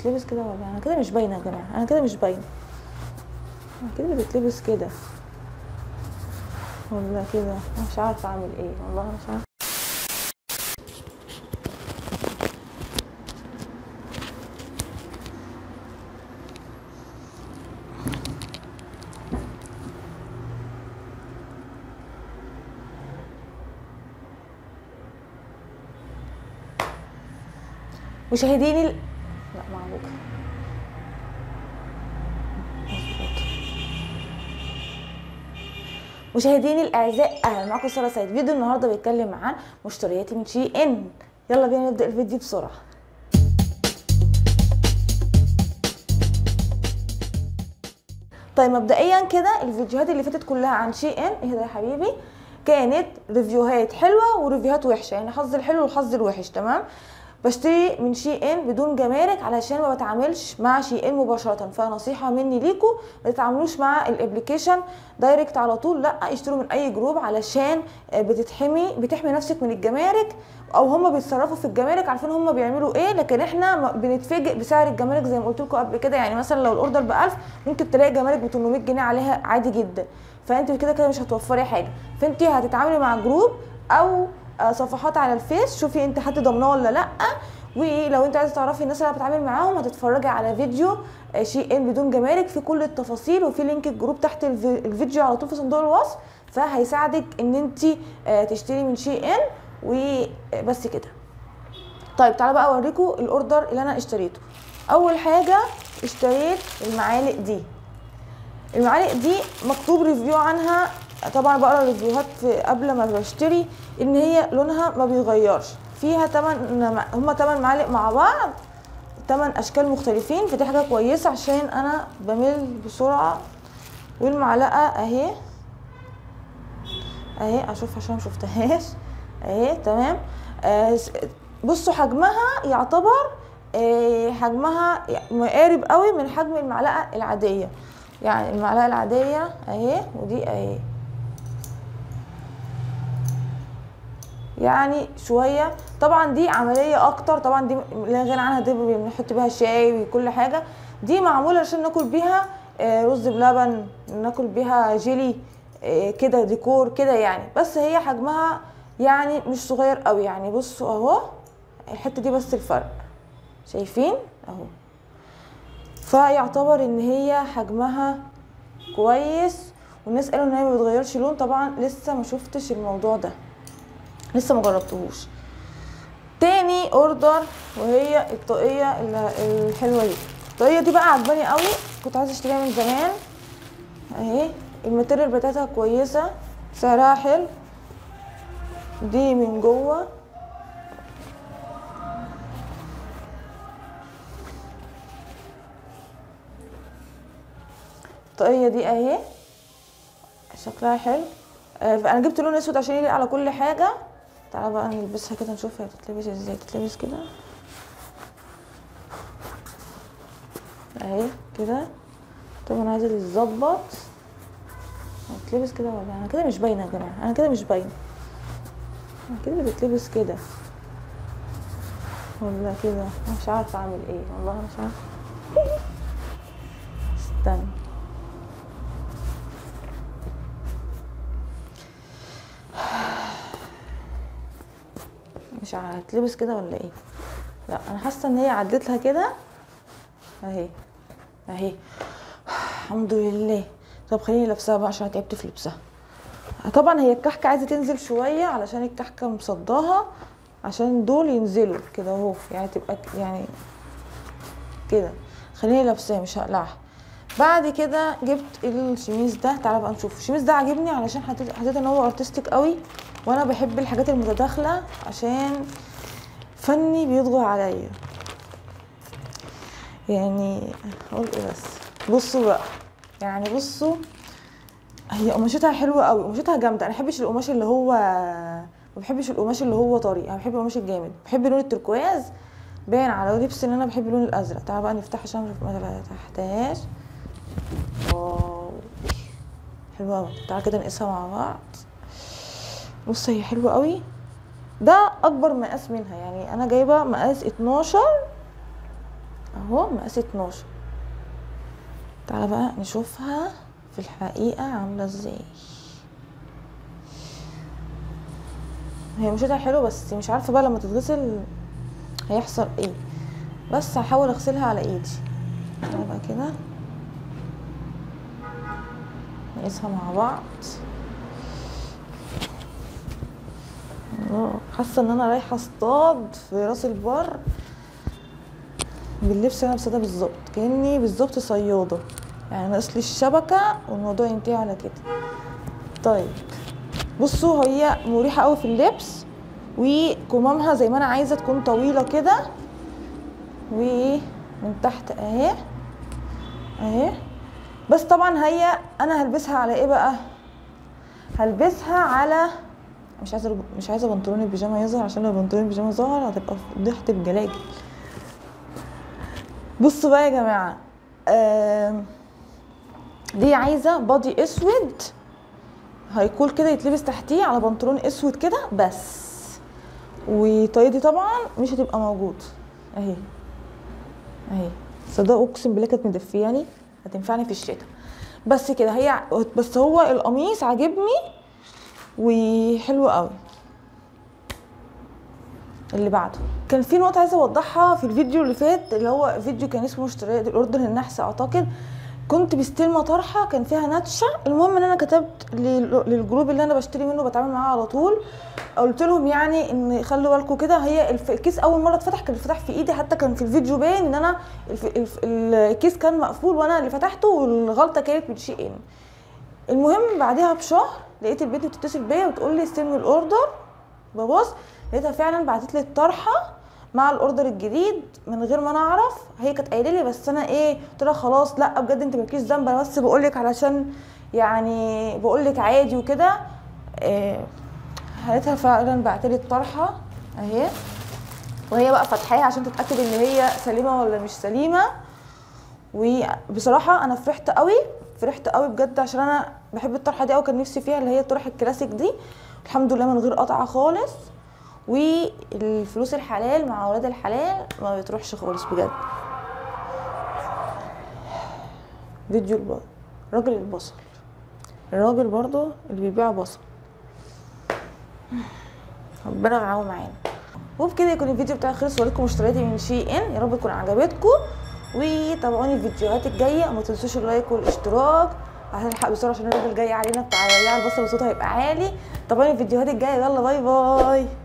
بتتلبس كده ولا انا كده مش باينه يا جماعه انا كده مش باينه انا كده بتلبس كده ولا كده أنا مش عارفه اعمل ايه والله مش عارفه مشاهديني ال... لا معوجة مظبوط مشاهديني الاعزاء اهلا معاكم ساره سعيد فيديو النهارده بيتكلم عن مشترياتي من شي ان يلا بينا نبدا الفيديو بسرعه طيب مبدئيا كده الفيديوهات اللي فاتت كلها عن شي ان اهدى يا حبيبي كانت ريفيوهات حلوه وريفيوهات وحشه يعني حظ الحلو والحظ الوحش تمام بشتري من شي ان بدون جمارك علشان ما بتعاملش مع شي ان مباشره فنصيحه مني ليكم ما تتعاملوش مع الابلكيشن دايركت على طول لا اشتروا من اي جروب علشان بتتحمي بتحمي نفسك من الجمارك او هم بيتصرفوا في الجمارك عارفين هم بيعملوا ايه لكن احنا بنتفاجئ بسعر الجمارك زي ما قلت لكم قبل كده يعني مثلا لو الاوردر ب 1000 ممكن تلاقي جمارك ب 800 جنيه عليها عادي جدا فانت كده كده مش هتوفري حاجه فانت هتتعاملي مع جروب او صفحات على الفيس شوفي انت حد ضامناه ولا لا ولو انت عايزه تعرفي الناس اللي بتتعامل معاهم هتتفرجي على فيديو شي ان بدون جمارك في كل التفاصيل وفي لينك الجروب تحت الفيديو على طول في صندوق الوصف فهيساعدك ان انت تشتري من شي ان وبس كده طيب تعالى بقى اوريكم الاوردر اللي انا اشتريته اول حاجه اشتريت المعالق دي المعالق دي مكتوب ريفيو عنها طبعا بقرا ريفيوهات قبل ما بشتري ان هي لونها ما بيغيرش فيها تمن هما تمن معالق مع بعض تمن اشكال مختلفين فدي حاجه كويسه عشان انا بمل بسرعه والمعلقه اهي اهي اشوف عشان مشفتهاش اهي تمام آه بصوا حجمها يعتبر آه حجمها مقارب قوي من حجم المعلقه العاديه يعني المعلقه العاديه اهي ودي اهي يعني شويه طبعا دي عمليه اكتر طبعا دي لا غنى عنها دي بنحط بيها شاي وكل حاجه دي معموله عشان ناكل بيها رز بلبن ناكل بيها جيلي كده ديكور كده يعني بس هي حجمها يعني مش صغير قوي يعني بصوا اهو الحته دي بس الفرق شايفين اهو فيعتبر ان هي حجمها كويس والناس قالوا ان هي ما بتغيرش لون طبعا لسه ما شفتش الموضوع ده لسه ما جربتهوش تاني اوردر وهي الطاقيه الحلوه دي الطاقيه دي بقى عجباني قوي كنت عايزه اشتريها من زمان اهي الماتيريال بتاعتها كويسه سعرها حلو دي من جوه الطاقيه دي اهي شكلها حلو انا جبت لون اسود عشان يليق على كل حاجه تعالى بقى نلبسها كده نشوف هي بتتلبس ازاي تتلبس كده اهي كده طبعا عايزه تتظبط هتتلبس كده ولا انا كده مش باينه يا جماعه انا كده مش باينه انا كده بتلبس كده ولا كده انا مش عارفه اعمل ايه والله مش عارفه استنى مش هتلبس كده ولا ايه لا انا حاسه ان هي عدت لها كده اهي اهي الحمد لله طب خليني لابساها بقى عشان تعبت في لبسها طبعا هي الكحكه عايزه تنزل شويه علشان الكحكه مصداها عشان دول ينزلوا كده اهو يعني تبقى يعني كده خليني لابساه مش هقلعها بعد كده جبت الشميز ده تعالى بقى نشوف الشميز ده عاجبني علشان حسيت حسيت ان هو ارتستيك قوي وانا بحب الحاجات المتداخله عشان فني بيطغى عليا يعني اقول ايه بس بصوا بقى يعني بصوا هي قماشتها حلوه قوي قماشتها جامده انا ما بحبش القماش اللي هو ما بحبش القماش اللي هو طري انا بحب القماش الجامد بحب لون التركواز باين على لبس ان انا بحب اللون الازرق تعالى بقى نفتحها عشان ما فتحتهاش واو حلوه قوي تعالى كده نقيسها مع بعض بص هي حلوه قوي ده اكبر مقاس منها يعني انا جايبه مقاس 12 اهو مقاس 12 تعالى بقى نشوفها في الحقيقة عاملة ازاي هي مشيتها حلو بس مش عارفة بقى لما تتغسل هيحصل ايه بس هحاول اغسلها على ايدي تعالى بقى كده نقيسها مع بعض الله، حاسه ان انا رايحه اصطاد في راس البر باللبس اللي انا لابساه ده بالظبط كاني بالظبط صياده يعني ناقص لي الشبكه والموضوع ينتهي على كده طيب بصوا هي مريحه قوي في اللبس وكمامها زي ما انا عايزه تكون طويله كده ومن تحت اهي اهي بس طبعا هي انا هلبسها على ايه بقى هلبسها على مش عايزه مش عايزه بنطلون البيجامه يظهر عشان لو بنطلون البيجامه ظهر هتبقى فضيحه بجلاجل بصوا بقى يا جماعه آم، دي عايزه بادي اسود هيكون كده يتلبس تحتيه على بنطلون اسود كده بس وطايدي طبعا مش هتبقى موجود اهي اهي صدق اقسم بالله كانت مدفياني هتنفعني في الشتاء بس كده هي بس هو القميص عاجبني وحلو قوي اللي بعده كان في نقطه عايزه اوضحها في الفيديو اللي فات اللي هو فيديو كان اسمه اشتراء الاردن النحس اعتقد كنت بستلمه طرحه كان فيها نتشه المهم ان انا كتبت لل- للجروب اللي انا بشتري منه بتعامل معاه على طول قلت لهم يعني ان خلوا بالكم كده هي الف- الكيس اول مره اتفتح كان اتفتح في ايدي حتى كان في الفيديو باين ان انا الف... الف... الكيس كان مقفول وانا اللي فتحته والغلطه كانت من شيء ان المهم بعدها بشهر لقيت البنت بتتصل بيا وتقول لي استلم الاوردر ببص لقيتها فعلا بعتت لي الطرحه مع الاوردر الجديد من غير ما انا اعرف هي كانت قايله لي بس انا ايه قلت لها خلاص لا بجد انت مالكيش ذنب انا بس بقول لك علشان يعني بقول لك عادي وكده إيه لقيتها فعلا بعت لي الطرحه اهي وهي بقى فاتحاها عشان تتاكد ان هي سليمه ولا مش سليمه وبصراحه انا فرحت قوي فرحت قوي بجد عشان انا بحب الطرحه دي قوي كان نفسي فيها اللي هي الطرح الكلاسيك دي الحمد لله من غير قطعه خالص والفلوس الحلال مع اولاد الحلال ما بتروحش خالص بجد فيديو الب- راجل البصل الراجل برضو اللي بيبيع بصل ربنا معاه معانا وبكده يكون الفيديو بتاعي خلص وريتكم اشتريتي من شي ان يا رب تكون عجبتكم وتابعوني الفيديوهات الجايه وما تنسوش اللايك والاشتراك عشان نلحق بسرعه عشان الراجل جاي علينا بتاع ولع البصل وصوته هيبقى عالي تابعوني الفيديوهات الجايه يلا باي باي